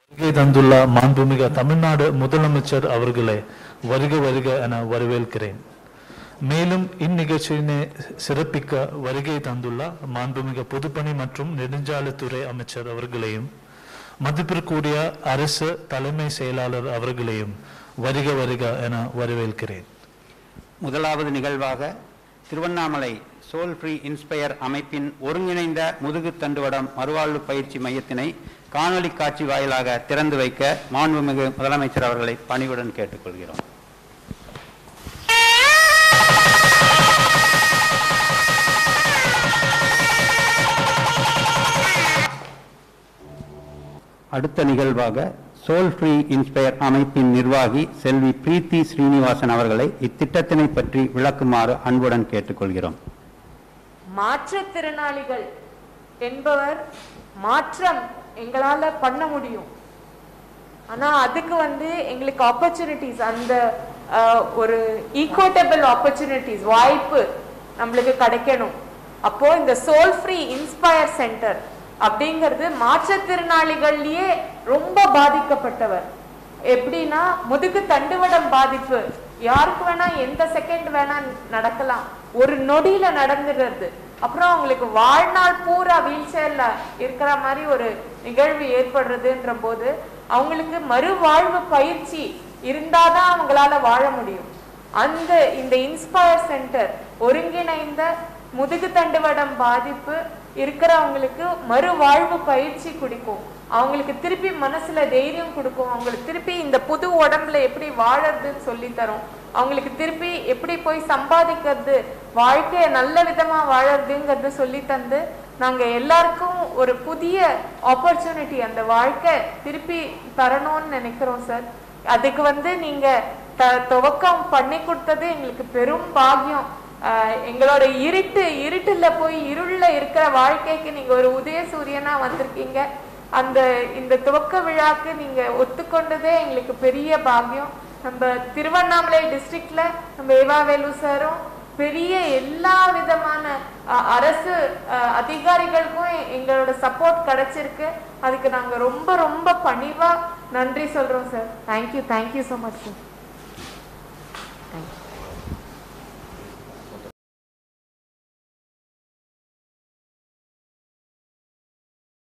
வருகை தந்துள்ள மாண்புமிகு தமிழ்நாடு முதலமைச்சர் அவர்களை வருக வருக என வரவேற்கிறேன் மேலும் இந்நிகழ்ச்சியினை சிறப்பிக்க வருகை தந்துள்ள மாண்புமிகு பொதுப்பணி மற்றும் நெடுஞ்சாலைத்துறை அமைச்சர் அவர்களையும் மதிப்பிற்குரிய அரசு தலைமை செயலாளர் அவர்களையும் வருக வருக என வரவேற்கிறேன் முதலாவது நிகழ்வாக திருவண்ணாமலை சோல் ஃப்ரீ இன்ஸ்பயர் அமைப்பின் ஒருங்கிணைந்த முதுகு தண்டுவடம் மறுவாழ்வு பயிற்சி மையத்தினை காணொளி காட்சி வாயிலாக திறந்து வைக்க மாண்புமிகு முதலமைச்சர் அவர்களை பணிவுடன் கேட்டுக்கொள்கிறோம் அடுத்த நிகழ்வாக சோல் ஃப்ரீ இன்ஸ்பயர் அமைப்பின் நிர்வாகி செல்வி பிரீத்தி ஸ்ரீனிவாசன் அவர்களை இத்திட்டத்தினை பற்றி விளக்குமாறு அன்புடன் கேட்டுக்கொள்கிறோம் மாற்றுத்திறனாளிகள் என்பவர் மாற்றம் எங்களால பண்ண முடியும் ஆனா அதுக்கு வந்து எங்களுக்கு ஆப்பர்ச்சுனிட்டிஸ் அந்த அஹ், ஒரு ஈக்குவட்டபிள் ஆப்பர்ச்சுனிட்டிஸ் வாய்ப்பு நம்மளுக்கு கிடைக்கணும் அப்போ இந்த சோல் ஃப்ரீ இன்ஸ்பயர் சென்டர் அப்படிங்கிறது மாற்றுத்திறனாளிகள்லயே ரொம்ப பாதிக்கப்பட்டவர் எப்படின்னா முதுகு தண்டுவடம் பாதிப்பு யாருக்கு வேணா எந்த செகண்ட் வேணா நடக்கலாம் ஒரு நொடியில நடந்துடுறது அப்புறம் அவங்களுக்கு வாழ்நாள் பூரா வீல் சேர்ல இருக்கிற மாதிரி ஒரு நிகழ்வு ஏற்படுறதுன்ற போது அவங்களுக்கு மறுவாழ்வு பயிற்சி இருந்தாதான் அவங்களால வாழ முடியும் அந்த இந்த இன்ஸ்பயர் சென்டர் ஒருங்கிணைந்த முதுகு தண்டுவடம் பாதிப்பு இருக்கிறவங்களுக்கு மறுவாழ்வு பயிற்சி கொடுக்கும் அவங்களுக்கு திருப்பி மனசுல தைரியம் கொடுக்கும் அவங்களுக்கு திருப்பி இந்த புது உடம்புல எப்படி வாழறதுன்னு சொல்லி தரும் அவங்களுக்கு திருப்பி எப்படி போய் சம்பாதிக்கிறது வாழ்க்கைய நல்ல விதமா வாழறதுங்கிறது சொல்லி தந்து நாங்க எல்லாருக்கும் ஒரு புதிய ஆப்பர்ச்சுனிட்டி அந்த வாழ்க்கை திருப்பி தரணும்னு நினைக்கிறோம் சார் அதுக்கு வந்து நீங்க த- துவக்கம் பண்ணி கொடுத்தது எங்களுக்கு பெரும் பாக்கியம் ஆஹ் எங்களோட இருட்டு இருட்டுல போய் இருள்ல இருக்கிற வாழ்க்கைக்கு நீங்க ஒரு உதய சூரியனா வந்திருக்கீங்க அந்த இந்த துவக்க விழாக்கு நீங்க ஒத்துக்கொண்டதே எங்களுக்கு பெரிய பாக்கியம் நம்ம திருவண்ணாமலை டிஸ்ட்ரிக்ட்ல நம்ம ஏவாவேலு சாரும் பெரிய எல்லா விதமான அஹ், அரசு அஹ், அதிகாரிகளுக்கும் எ- எங்களோட சப்போர்ட் கிடைச்சிருக்கு அதுக்கு நாங்க ரொம்ப ரொம்ப பணிவா நன்றி சொல்றோம் sir thank you thank you so much sir thank you